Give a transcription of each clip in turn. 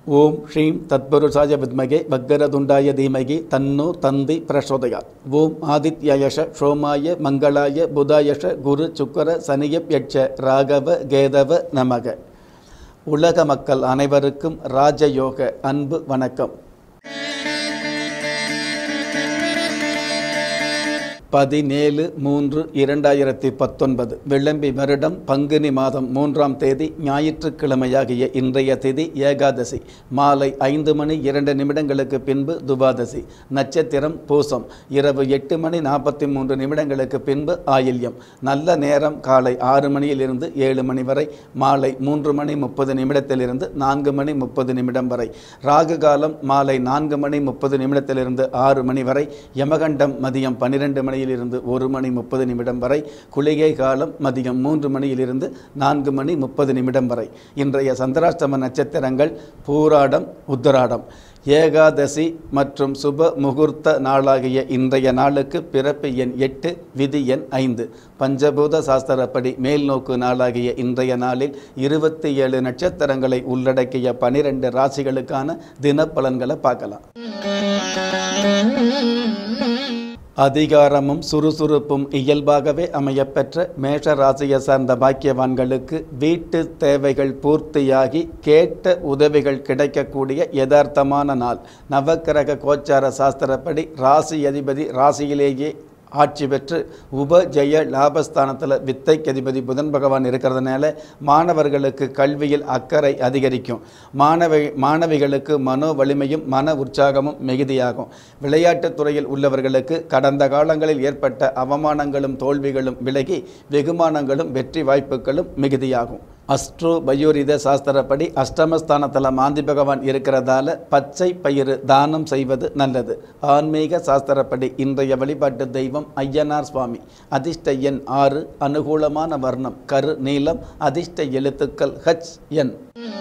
ஓம் ஸ்ரீம் தத்புருஷாய வித்மகே வக்கரதுண்டாய தீமகி தன்னோ தந்தி பிரசோதயாத் ஓம் ஆதித்யயஷ சோமாய மங்களாய புதாயஷ குரு சுக்கர சனியப் யட்ச ராகவ கேதவ நமக உலக மக்கள் அனைவருக்கும் ராஜயோக அன்பு வணக்கம் பதினேழு மூன்று இரண்டாயிரத்தி பத்தொன்பது விளம்பி வருடம் பங்குனி மாதம் மூன்றாம் தேதி ஞாயிற்றுக்கிழமையாகிய இன்றைய திதி ஏகாதசி மாலை ஐந்து மணி இரண்டு நிமிடங்களுக்கு பின்பு துவாதசி நட்சத்திரம் பூசம் இரவு எட்டு மணி நாற்பத்தி மூன்று நிமிடங்களுக்கு பின்பு ஆயில்யம் நல்ல நேரம் காலை ஆறு மணியிலிருந்து ஏழு மணி வரை மாலை மூன்று மணி முப்பது நிமிடத்திலிருந்து நான்கு மணி முப்பது நிமிடம் வரை ராகு காலம் மாலை நான்கு மணி முப்பது நிமிடத்திலிருந்து ஆறு மணி வரை யமகண்டம் மதியம் பன்னிரெண்டு மணியிலிருந்து ஒரு மணி முப்பது நிமிடம் வரை குளிகை காலம் மதியம் மூன்று மணியிலிருந்து நான்கு மணி முப்பது நிமிடம் வரை இன்றைய சந்திராஷ்டம நட்சத்திரங்கள் பூராடம் உத்தராடம் ஏகாதசி மற்றும் சுப முகூர்த்த நாளாகிய இன்றைய நாளுக்கு பிறப்பு எண் எட்டு விதி எண் ஐந்து பஞ்சபூத சாஸ்திரப்படி மேல்நோக்கு நாளாகிய இன்றைய நாளில் இருபத்தி ஏழு நட்சத்திரங்களை உள்ளடக்கிய பனிரெண்டு ராசிகளுக்கான தினப்பலன்களை பார்க்கலாம் அதிகாரமும் சுறுசுறுப்பும் இயல்பாகவே அமையப்பெற்ற மேஷ ராசியை சார்ந்த பாக்கியவான்களுக்கு வீட்டு தேவைகள் பூர்த்தியாகி கேட்ட உதவிகள் கிடைக்கக்கூடிய யதார்த்தமான நாள் நவக்கிரக கோச்சார சாஸ்திரப்படி ராசி அதிபதி ராசியிலேயே ஆட்சி பெற்று உப ஜெய லாபஸ்தானத்தில் வித்தைக்கு அதிபதி புதன் பகவான் இருக்கிறதுனால மாணவர்களுக்கு கல்வியில் அக்கறை அதிகரிக்கும் மாணவி மாணவிகளுக்கு மனோ வலிமையும் மன உற்சாகமும் மிகுதியாகும் விளையாட்டுத் துறையில் உள்ளவர்களுக்கு கடந்த காலங்களில் ஏற்பட்ட அவமானங்களும் தோல்விகளும் விலகி வெகுமானங்களும் வெற்றி வாய்ப்புகளும் மிகுதியாகும் அஸ்ட்ரோ பயோரித சாஸ்திரப்படி அஷ்டமஸ்தானத்தில் மாந்தி பகவான் இருக்கிறதால பச்சை பயிறு தானம் செய்வது நல்லது ஆன்மீக சாஸ்திரப்படி இன்றைய வழிபாட்டு தெய்வம் ஐயனார் சுவாமி அதிர்ஷ்ட எண் ஆறு அனுகூலமான வர்ணம் கரு நீளம் அதிர்ஷ்ட எழுத்துக்கள் ஹச் என்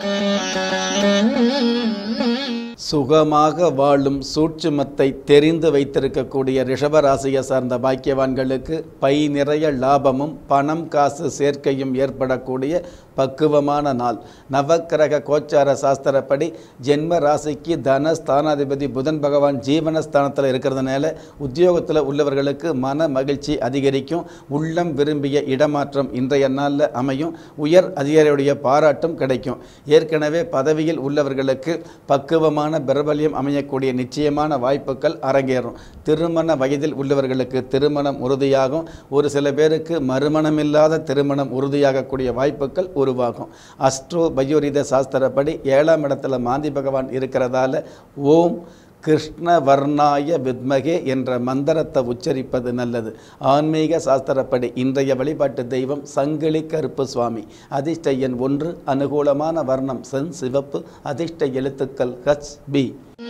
சுகமாக வாழும் சூட்சுமத்தை தெரிந்து வைத்திருக்கக்கூடிய ரிஷபராசியை சார்ந்த பாக்கியவான்களுக்கு பை நிறைய லாபமும் பணம் காசு சேர்க்கையும் ஏற்படக்கூடிய பக்குவமான நாள் நவக்கிரக கோச்சார சாஸ்திரப்படி ஜென்ம ராசிக்கு தன ஸ்தானாதிபதி புதன் பகவான் ஜீவனஸ்தானத்தில் இருக்கிறதுனால உத்தியோகத்தில் உள்ளவர்களுக்கு மன மகிழ்ச்சி அதிகரிக்கும் உள்ளம் விரும்பிய இடமாற்றம் இன்றைய நாளில் அமையும் உயர் அதிகாரியுடைய பாராட்டும் கிடைக்கும் ஏற்கனவே பதவியில் உள்ளவர்களுக்கு பக்குவமான பிரபல்யம் அமையக்கூடிய நிச்சயமான வாய்ப்புகள் அரங்கேறும் திருமண வயதில் உள்ளவர்களுக்கு திருமணம் உறுதியாகும் ஒரு சில பேருக்கு மறுமணமில்லாத திருமணம் உறுதியாகக்கூடிய வாய்ப்புகள் உருவாகும் அஸ்ட்ரோ பயோரித சாஸ்திரப்படி ஏழாம் இடத்துல மாந்தி பகவான் இருக்கிறதால ஓம் கிருஷ்ணவர்ணாய வித்மகே என்ற மந்திரத்தை உச்சரிப்பது நல்லது ஆன்மீக சாஸ்திரப்படி இன்றைய வழிபாட்டு தெய்வம் சங்கிலி கருப்பு சுவாமி அதிர்ஷ்ட எண் ஒன்று அனுகூலமான வர்ணம் சென் சிவப்பு அதிர்ஷ்ட எழுத்துக்கள் ஹச் பி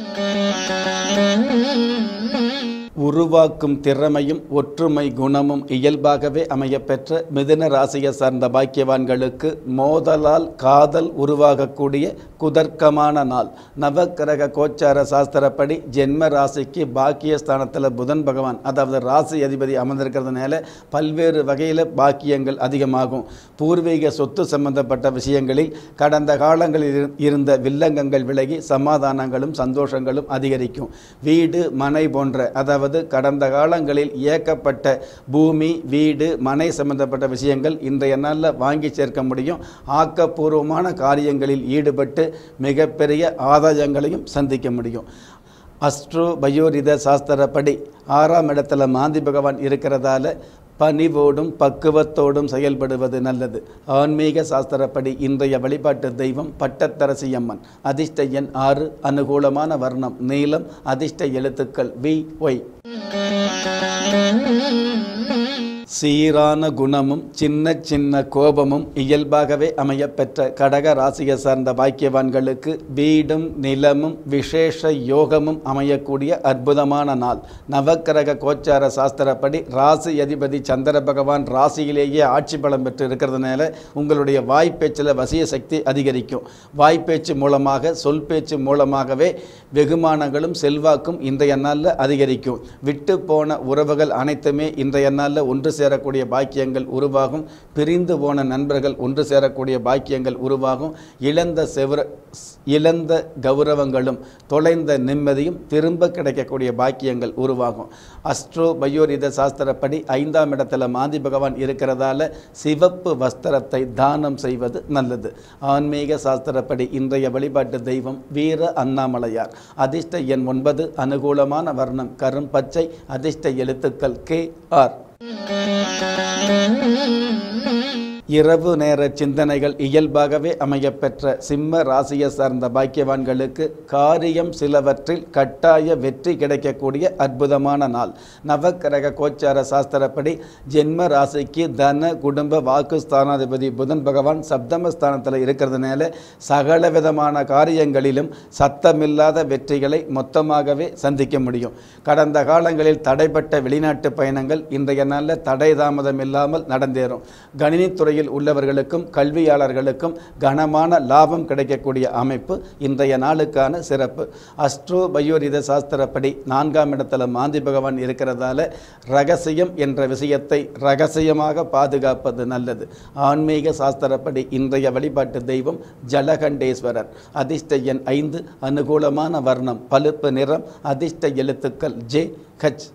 உருவாக்கும் திறமையும் ஒற்றுமை குணமும் இயல்பாகவே அமையப்பெற்ற மிதுன ராசியை சார்ந்த பாக்கியவான்களுக்கு மோதலால் காதல் உருவாகக்கூடிய குதர்க்கமான நாள் நவக்கிரக கோச்சார சாஸ்திரப்படி ஜென்ம ராசிக்கு பாக்கியஸ்தானத்தில் புதன் பகவான் அதாவது ராசி அதிபதி அமர்ந்திருக்கிறதுனால பல்வேறு வகையில் பாக்கியங்கள் அதிகமாகும் பூர்வீக சொத்து சம்பந்தப்பட்ட விஷயங்களில் கடந்த காலங்களில் இருந்த வில்லங்கங்கள் விலகி சமாதானங்களும் சந்தோஷங்களும் அதிகரிக்கும் வீடு மனை போன்ற அதாவது அதாவது கடந்த காலங்களில் இயக்கப்பட்ட பூமி வீடு மனை சம்பந்தப்பட்ட விஷயங்கள் இன்றைய நாளில் வாங்கி சேர்க்க முடியும் ஆக்கப்பூர்வமான காரியங்களில் ஈடுபட்டு மிகப்பெரிய ஆதாயங்களையும் சந்திக்க முடியும் அஸ்ட்ரோ பயோரித சாஸ்திரப்படி ஆறாம் இடத்துல மாந்தி பகவான் இருக்கிறதால பணிவோடும் பக்குவத்தோடும் செயல்படுவது நல்லது ஆன்மீக சாஸ்திரப்படி இன்றைய வழிபாட்டு தெய்வம் பட்டத்தரசி அம்மன் அதிர்ஷ்ட எண் ஆறு அனுகூலமான வர்ணம் நீளம் அதிர்ஷ்ட எழுத்துக்கள் வி ஒய் சீரான குணமும் சின்ன சின்ன கோபமும் இயல்பாகவே அமையப்பெற்ற கடக ராசியை சார்ந்த பாக்கியவான்களுக்கு வீடும் நிலமும் விசேஷ யோகமும் அமையக்கூடிய அற்புதமான நாள் நவக்கிரக கோச்சார சாஸ்திரப்படி ராசி அதிபதி சந்திர பகவான் ராசியிலேயே ஆட்சி பலம் பெற்று இருக்கிறதுனால உங்களுடைய வாய்ப்பேச்சில் வசிய சக்தி அதிகரிக்கும் வாய்ப்பேச்சு மூலமாக சொல் பேச்சு மூலமாகவே வெகுமானங்களும் செல்வாக்கும் இன்றைய நாளில் அதிகரிக்கும் விட்டு போன உறவுகள் அனைத்துமே இன்றைய நாளில் ஒன்று சேரக்கூடிய பாக்கியங்கள் உருவாகும் பிரிந்து போன நண்பர்கள் ஒன்று சேரக்கூடிய பாக்கியங்கள் உருவாகும் இழந்த செவர இழந்த கௌரவங்களும் தொலைந்த நிம்மதியும் திரும்ப கிடைக்கக்கூடிய பாக்கியங்கள் உருவாகும் அஸ்ட்ரோ பயோரித சாஸ்திரப்படி ஐந்தாம் இடத்துல மாந்தி பகவான் இருக்கிறதால சிவப்பு வஸ்திரத்தை தானம் செய்வது நல்லது ஆன்மீக சாஸ்திரப்படி இன்றைய வழிபாட்டு தெய்வம் வீர அண்ணாமலையார் அதிர்ஷ்ட எண் ஒன்பது அனுகூலமான வர்ணம் கரும் பச்சை அதிர்ஷ்ட எழுத்துக்கள் கே ஆர் இரவு நேர சிந்தனைகள் இயல்பாகவே அமையப்பெற்ற சிம்ம ராசியை சார்ந்த பாக்கியவான்களுக்கு காரியம் சிலவற்றில் கட்டாய வெற்றி கிடைக்கக்கூடிய அற்புதமான நாள் நவக்கிரக கோச்சார சாஸ்திரப்படி ஜென்ம ராசிக்கு தன குடும்ப வாக்கு ஸ்தானாதிபதி புதன் பகவான் சப்தமஸ்தானத்தில் இருக்கிறதுனால சகல விதமான காரியங்களிலும் சத்தமில்லாத வெற்றிகளை மொத்தமாகவே சந்திக்க முடியும் கடந்த காலங்களில் தடைப்பட்ட வெளிநாட்டு பயணங்கள் இன்றைய நாளில் தடை தாமதம் இல்லாமல் நடந்தேறும் கணினித்துறை துறையில் உள்ளவர்களுக்கும் கல்வியாளர்களுக்கும் கனமான லாபம் கிடைக்கக்கூடிய அமைப்பு இன்றைய நாளுக்கான சிறப்பு அஸ்ட்ரோ பயோரித சாஸ்திரப்படி நான்காம் இடத்துல மாந்தி பகவான் இருக்கிறதால ரகசியம் என்ற விஷயத்தை ரகசியமாக பாதுகாப்பது நல்லது ஆன்மீக சாஸ்திரப்படி இன்றைய வழிபாட்டு தெய்வம் ஜலகண்டேஸ்வரர் அதிர்ஷ்ட எண் ஐந்து அனுகூலமான வர்ணம் பழுப்பு நிறம் அதிர்ஷ்ட எழுத்துக்கள் ஜே கச்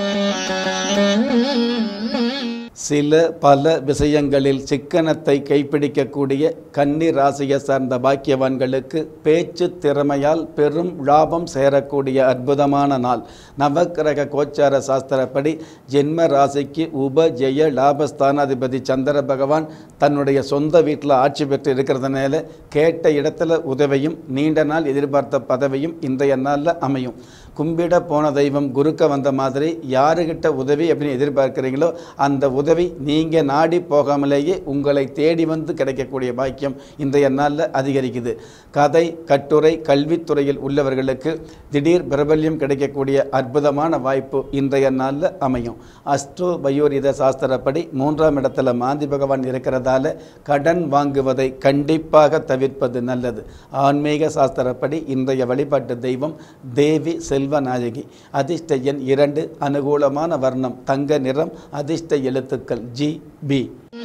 சில பல விஷயங்களில் சிக்கனத்தை கைப்பிடிக்கக்கூடிய கன்னி ராசியை சார்ந்த பாக்கியவான்களுக்கு பேச்சு திறமையால் பெரும் லாபம் சேரக்கூடிய அற்புதமான நாள் நவக்கிரக கோச்சார சாஸ்திரப்படி ஜென்ம ராசிக்கு உப ஜெய லாபஸ்தானாதிபதி சந்திர பகவான் தன்னுடைய சொந்த வீட்டில் ஆட்சி பெற்று இருக்கிறதுனால கேட்ட இடத்துல உதவியும் நீண்ட நாள் எதிர்பார்த்த பதவியும் இன்றைய நாளில் அமையும் கும்பிட போன தெய்வம் குறுக்க வந்த மாதிரி யாருக்கிட்ட உதவி அப்படின்னு எதிர்பார்க்குறீங்களோ அந்த உதவி நீங்கள் நாடி போகாமலேயே உங்களை தேடி வந்து கிடைக்கக்கூடிய பாக்கியம் இன்றைய நாளில் அதிகரிக்குது கதை கட்டுரை கல்வித்துறையில் உள்ளவர்களுக்கு திடீர் பிரபல்யம் கிடைக்கக்கூடிய அற்புதமான வாய்ப்பு இன்றைய நாளில் அமையும் அஸ்ட்ரோ பயோரித சாஸ்திரப்படி மூன்றாம் இடத்துல மாந்தி பகவான் இருக்கிறதால கடன் வாங்குவதை கண்டிப்பாக தவிர்ப்பது நல்லது ஆன்மீக சாஸ்திரப்படி இன்றைய வழிபாட்டு தெய்வம் தேவி செல்வநாயகி அதிர்ஷ்ட எண் இரண்டு அனுகூலமான வர்ணம் தங்க நிறம் அதிர்ஷ்ட எழுத்துக்கள் ஜி பி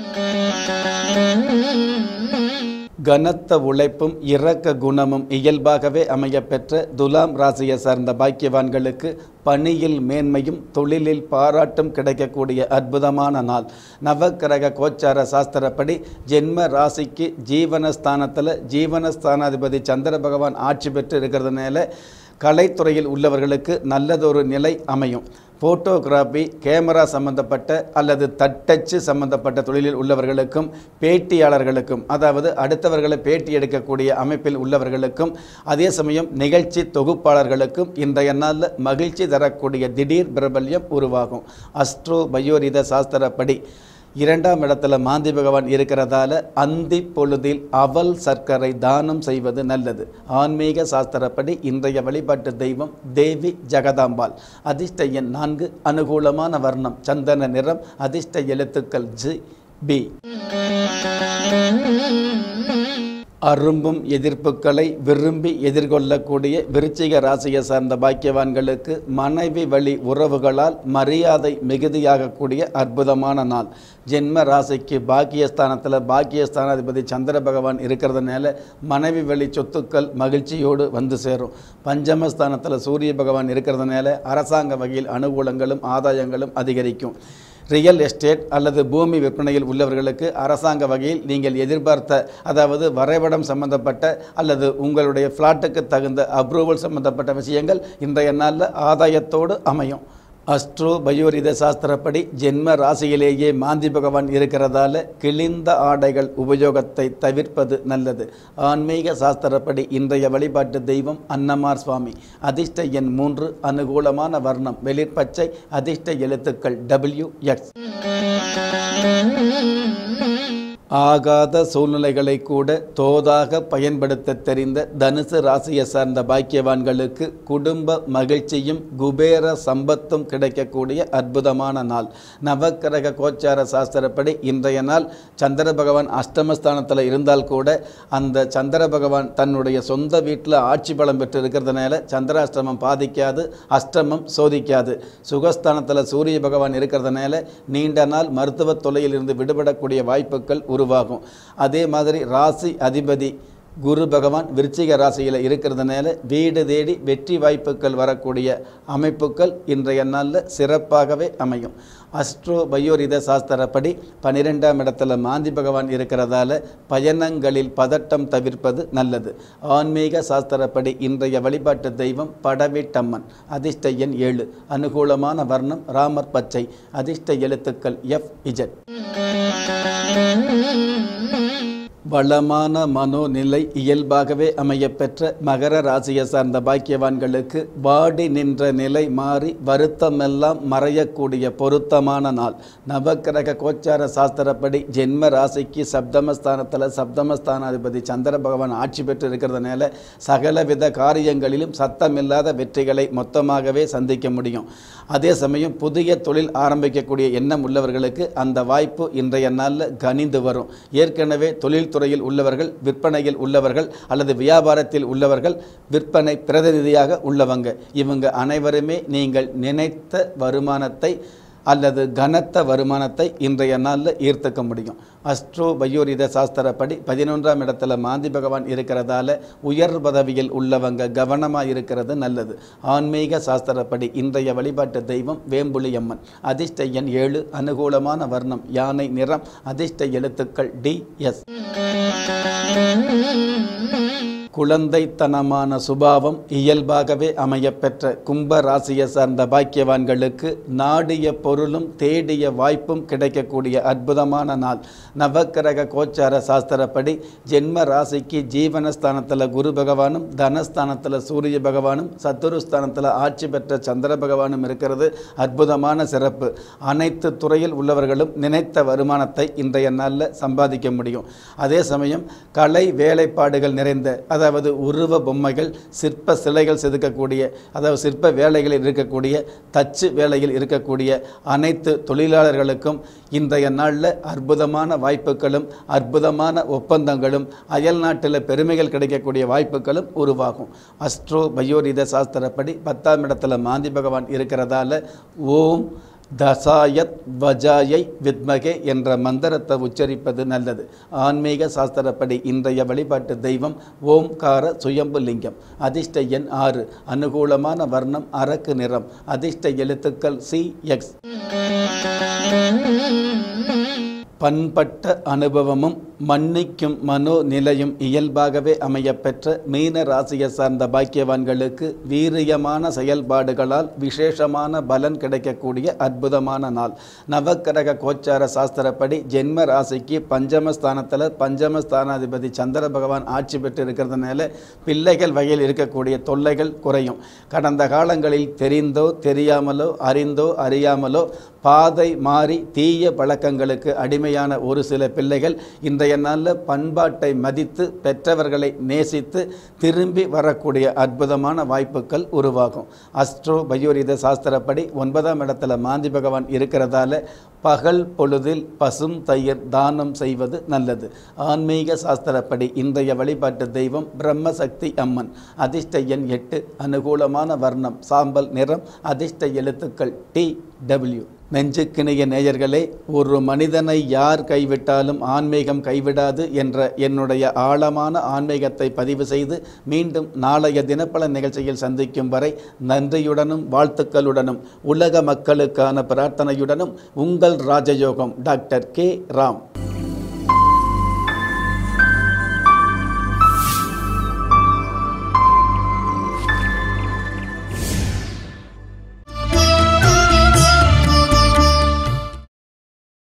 கனத்த உழைப்பும் இரக்க குணமும் இயல்பாகவே அமையப்பெற்ற துலாம் ராசியை சார்ந்த பாக்கியவான்களுக்கு பணியில் மேன்மையும் தொழிலில் பாராட்டும் கிடைக்கக்கூடிய அற்புதமான நாள் நவக்கிரக கோச்சார சாஸ்திரப்படி ஜென்ம ராசிக்கு ஜீவனஸ்தானத்தில் ஜீவனஸ்தானாதிபதி சந்திர பகவான் ஆட்சி பெற்று இருக்கிறதுனால கலைத்துறையில் உள்ளவர்களுக்கு நல்லதொரு நிலை அமையும் ஃபோட்டோகிராஃபி கேமரா சம்பந்தப்பட்ட அல்லது தட்டச்சு சம்பந்தப்பட்ட தொழிலில் உள்ளவர்களுக்கும் பேட்டியாளர்களுக்கும் அதாவது அடுத்தவர்களை பேட்டி எடுக்கக்கூடிய அமைப்பில் உள்ளவர்களுக்கும் அதே சமயம் நிகழ்ச்சி தொகுப்பாளர்களுக்கும் இன்றைய நாளில் மகிழ்ச்சி தரக்கூடிய திடீர் பிரபல்யம் உருவாகும் அஸ்ட்ரோ பயோரித சாஸ்திரப்படி இரண்டாம் இடத்துல மாந்தி பகவான் இருக்கிறதால அந்தி பொழுதில் அவல் சர்க்கரை தானம் செய்வது நல்லது ஆன்மீக சாஸ்திரப்படி இன்றைய வழிபாட்டு தெய்வம் தேவி ஜெகதாம்பாள் அதிர்ஷ்ட எண் நான்கு அனுகூலமான வர்ணம் சந்தன நிறம் அதிர்ஷ்ட எழுத்துக்கள் ஜி பி அரும்பும் எதிர்ப்புகளை விரும்பி எதிர்கொள்ளக்கூடிய விருச்சிக ராசியை சார்ந்த பாக்கியவான்களுக்கு மனைவி வழி உறவுகளால் மரியாதை மிகுதியாகக்கூடிய அற்புதமான நாள் ஜென்ம ராசிக்கு பாக்கியஸ்தானத்தில் பாக்கியஸ்தானாதிபதி சந்திர பகவான் இருக்கிறதுனால மனைவி வழி சொத்துக்கள் மகிழ்ச்சியோடு வந்து சேரும் பஞ்சமஸ்தானத்தில் சூரிய பகவான் இருக்கிறதுனால அரசாங்க வகையில் அனுகூலங்களும் ஆதாயங்களும் அதிகரிக்கும் ரியல் எஸ்டேட் அல்லது பூமி விற்பனையில் உள்ளவர்களுக்கு அரசாங்க வகையில் நீங்கள் எதிர்பார்த்த அதாவது வரைபடம் சம்பந்தப்பட்ட அல்லது உங்களுடைய ஃப்ளாட்டுக்கு தகுந்த அப்ரூவல் சம்பந்தப்பட்ட விஷயங்கள் இன்றைய நாளில் ஆதாயத்தோடு அமையும் அஸ்ட்ரோ பயோரித சாஸ்திரப்படி ஜென்ம ராசியிலேயே மாந்தி பகவான் இருக்கிறதால கிழிந்த ஆடைகள் உபயோகத்தை தவிர்ப்பது நல்லது ஆன்மீக சாஸ்திரப்படி இன்றைய வழிபாட்டு தெய்வம் அன்னமார் சுவாமி அதிர்ஷ்ட எண் மூன்று அனுகூலமான வர்ணம் வெளிர்பச்சை அதிர்ஷ்ட எழுத்துக்கள் டபிள்யூ எக்ஸ் ஆகாத சூழ்நிலைகளை கூட தோதாக பயன்படுத்த தெரிந்த தனுசு ராசியை சார்ந்த பாக்கியவான்களுக்கு குடும்ப மகிழ்ச்சியும் குபேர சம்பத்தும் கிடைக்கக்கூடிய அற்புதமான நாள் நவக்கிரக கோச்சார சாஸ்திரப்படி இன்றைய நாள் சந்திர பகவான் அஷ்டமஸ்தானத்தில் இருந்தால் கூட அந்த சந்திர பகவான் தன்னுடைய சொந்த வீட்டில் ஆட்சி பலம் பெற்று இருக்கிறதுனால சந்திராஷ்டமம் பாதிக்காது அஷ்டமம் சோதிக்காது சுகஸ்தானத்தில் சூரிய பகவான் இருக்கிறதுனால நீண்ட நாள் மருத்துவ தொல்லையிலிருந்து விடுபடக்கூடிய வாய்ப்புகள் உருவாகும் அதே மாதிரி ராசி அதிபதி குரு பகவான் விருச்சிக ராசியில் இருக்கிறதுனால வீடு தேடி வெற்றி வாய்ப்புகள் வரக்கூடிய அமைப்புகள் இன்றைய நாளில் சிறப்பாகவே அமையும் அஸ்ட்ரோ பயோரித சாஸ்திரப்படி பன்னிரெண்டாம் இடத்துல மாந்தி பகவான் இருக்கிறதால பயணங்களில் பதட்டம் தவிர்ப்பது நல்லது ஆன்மீக சாஸ்திரப்படி இன்றைய வழிபாட்டு தெய்வம் படவீட்டம்மன் அதிர்ஷ்ட எண் ஏழு அனுகூலமான வர்ணம் ராமர் பச்சை அதிர்ஷ்ட எழுத்துக்கள் எஃப் இஜட் வளமான மனோநிலை இயல்பாகவே அமையப்பெற்ற மகர ராசியை சார்ந்த பாக்கியவான்களுக்கு வாடி நின்ற நிலை மாறி வருத்தமெல்லாம் மறையக்கூடிய பொருத்தமான நாள் நவக்கிரக கோச்சார சாஸ்திரப்படி ஜென்ம ராசிக்கு சப்தமஸ்தானத்தில் சப்தமஸ்தானாதிபதி சந்திர பகவான் ஆட்சி பெற்று இருக்கிறதுனால சகலவித காரியங்களிலும் சத்தமில்லாத வெற்றிகளை மொத்தமாகவே சந்திக்க முடியும் அதே சமயம் புதிய தொழில் ஆரம்பிக்கக்கூடிய எண்ணம் உள்ளவர்களுக்கு அந்த வாய்ப்பு இன்றைய நாளில் கனிந்து வரும் ஏற்கனவே தொழில்துறையில் உள்ளவர்கள் விற்பனையில் உள்ளவர்கள் அல்லது வியாபாரத்தில் உள்ளவர்கள் விற்பனை பிரதிநிதியாக உள்ளவங்க இவங்க அனைவருமே நீங்கள் நினைத்த வருமானத்தை அல்லது கனத்த வருமானத்தை இன்றைய நாளில் ஈர்த்துக்க முடியும் அஸ்ட்ரோ பயோரித சாஸ்திரப்படி பதினொன்றாம் இடத்துல மாந்தி பகவான் இருக்கிறதால உயர் பதவியில் உள்ளவங்க கவனமாக இருக்கிறது நல்லது ஆன்மீக சாஸ்திரப்படி இன்றைய வழிபாட்டு தெய்வம் வேம்புலியம்மன் அதிர்ஷ்ட எண் ஏழு அனுகூலமான வர்ணம் யானை நிறம் அதிர்ஷ்ட எழுத்துக்கள் டி எஸ் குழந்தைத்தனமான சுபாவம் இயல்பாகவே அமையப்பெற்ற கும்ப ராசியை சார்ந்த பாக்கியவான்களுக்கு நாடிய பொருளும் தேடிய வாய்ப்பும் கிடைக்கக்கூடிய அற்புதமான நாள் நவக்கிரக கோச்சார சாஸ்திரப்படி ஜென்ம ராசிக்கு ஜீவனஸ்தானத்தில் குரு பகவானும் தனஸ்தானத்தில் சூரிய பகவானும் சத்துருஸ்தானத்தில் ஆட்சி பெற்ற சந்திர பகவானும் இருக்கிறது அற்புதமான சிறப்பு அனைத்து துறையில் உள்ளவர்களும் நினைத்த வருமானத்தை இன்றைய நாளில் சம்பாதிக்க முடியும் அதே சமயம் கலை வேலைப்பாடுகள் நிறைந்த அதாவது உருவ பொம்மைகள் சிற்ப சிலைகள் செதுக்கக்கூடிய அதாவது சிற்ப வேலைகளில் இருக்கக்கூடிய தச்சு வேலையில் இருக்கக்கூடிய அனைத்து தொழிலாளர்களுக்கும் இன்றைய நாளில் அற்புதமான வாய்ப்புகளும் அற்புதமான ஒப்பந்தங்களும் அயல் நாட்டில் பெருமைகள் கிடைக்கக்கூடிய வாய்ப்புகளும் உருவாகும் அஸ்ட்ரோ பயோரித சாஸ்திரப்படி பத்தாம் இடத்துல மாந்தி பகவான் இருக்கிறதால ஓம் தசாயத் வஜாயை வித்மகே என்ற மந்திரத்தை உச்சரிப்பது நல்லது ஆன்மீக சாஸ்திரப்படி இன்றைய வழிபாட்டு தெய்வம் ஓம்கார சுயம்பு லிங்கம் அதிர்ஷ்ட எண் ஆறு அனுகூலமான வர்ணம் அரக்கு நிறம் அதிர்ஷ்ட எழுத்துக்கள் சி எக்ஸ் பண்பட்ட அனுபவமும் மன்னிக்கும் மனோநிலையும் இயல்பாகவே அமையப்பெற்ற மீன ராசியை சார்ந்த பாக்கியவான்களுக்கு வீரியமான செயல்பாடுகளால் விசேஷமான பலன் கிடைக்கக்கூடிய அற்புதமான நாள் நவக்கிரக கோச்சார சாஸ்திரப்படி ஜென்ம ராசிக்கு பஞ்சமஸ்தானத்தில் பஞ்சமஸ்தானாதிபதி சந்திர பகவான் ஆட்சி பெற்று இருக்கிறதுனால பிள்ளைகள் வகையில் இருக்கக்கூடிய தொல்லைகள் குறையும் கடந்த காலங்களில் தெரிந்தோ தெரியாமலோ அறிந்தோ அறியாமலோ பாதை மாறி தீய பழக்கங்களுக்கு அடிமையான ஒரு சில பிள்ளைகள் இன்றைய நாளில் பண்பாட்டை மதித்து பெற்றவர்களை நேசித்து திரும்பி வரக்கூடிய அற்புதமான வாய்ப்புகள் உருவாகும் அஸ்ட்ரோ பயோரித சாஸ்திரப்படி ஒன்பதாம் இடத்துல மாந்தி பகவான் இருக்கிறதால பகல் பொழுதில் பசும் தயிர் தானம் செய்வது நல்லது ஆன்மீக சாஸ்திரப்படி இன்றைய வழிபாட்டு தெய்வம் பிரம்மசக்தி அம்மன் அதிர்ஷ்ட எண் எட்டு அனுகூலமான வர்ணம் சாம்பல் நிறம் அதிர்ஷ்ட எழுத்துக்கள் டி டபிள்யூ நெஞ்சுக்கிணைய நேயர்களே ஒரு மனிதனை யார் கைவிட்டாலும் ஆன்மீகம் கைவிடாது என்ற என்னுடைய ஆழமான ஆன்மீகத்தை பதிவு செய்து மீண்டும் நாளைய தினப்பல நிகழ்ச்சியில் சந்திக்கும் வரை நன்றியுடனும் வாழ்த்துக்களுடனும் உலக மக்களுக்கான பிரார்த்தனையுடனும் உங்கள் ராஜயோகம் டாக்டர் கே ராம்